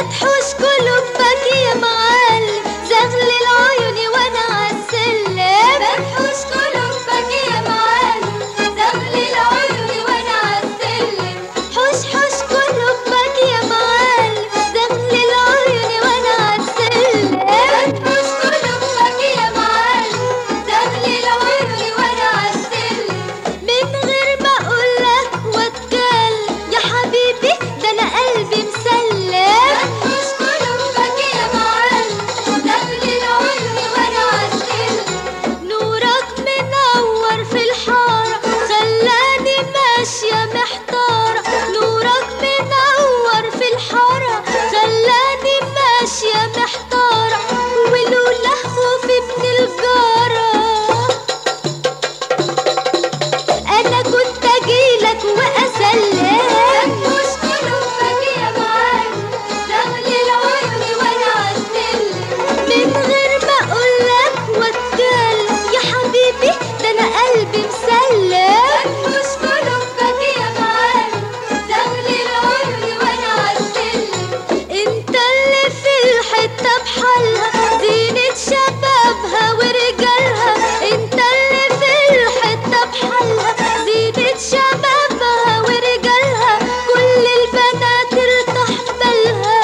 بتحوش قلوبك يا معلم زغل العيون وانا عالسلم بتحوش قلوبك يا معلم زغل العيون وانا عالسلم حوش حوش قلوبك يا معلم زغل العيون وانا عالسلم بتحوش قلوبك يا معلم زغل العيون وانا عالسلم من غير ما اقولك واتكلم يا حبيبي ده انا قلبي مسلم مش قلوبك يا معلم دبل العيون وانا عالسلم نورك منور في الحارة خلاني ماشية محتارة نورك منور في الحارة خلاني ماشية محتارة ولولا خوفي من الجارة انا كنت اجيلك واسلم مش قلوبك يا معلم زغل العيون وانا عالسلم من غير ما اقولك واتكلم يا حبيبي ده انا قلبي مسلم مش قلوبك يا معلم زغل العيون وانا عالسلم انت اللي في الحتة بحالها زينة شبابها ورجالها انت اللي في الحتة بحالها زينة شبابها ورجالها كل البنات ارتاح بالها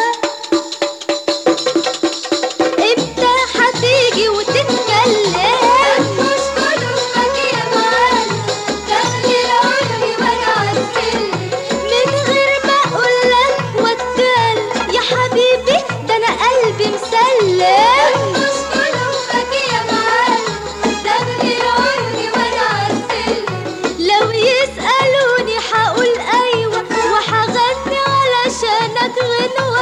امتى هتيجي وتتكلم مش قلوبك يا معلم دخل العيون وانا عالسلم من غير ما اقولك واتكلم يا حبيبي ده انا قلبي مسلم مش قلوبك يا معلم دخل العيون وانا عالسلم لو يسألوني هقول ايوه وهغني علشانك غنوة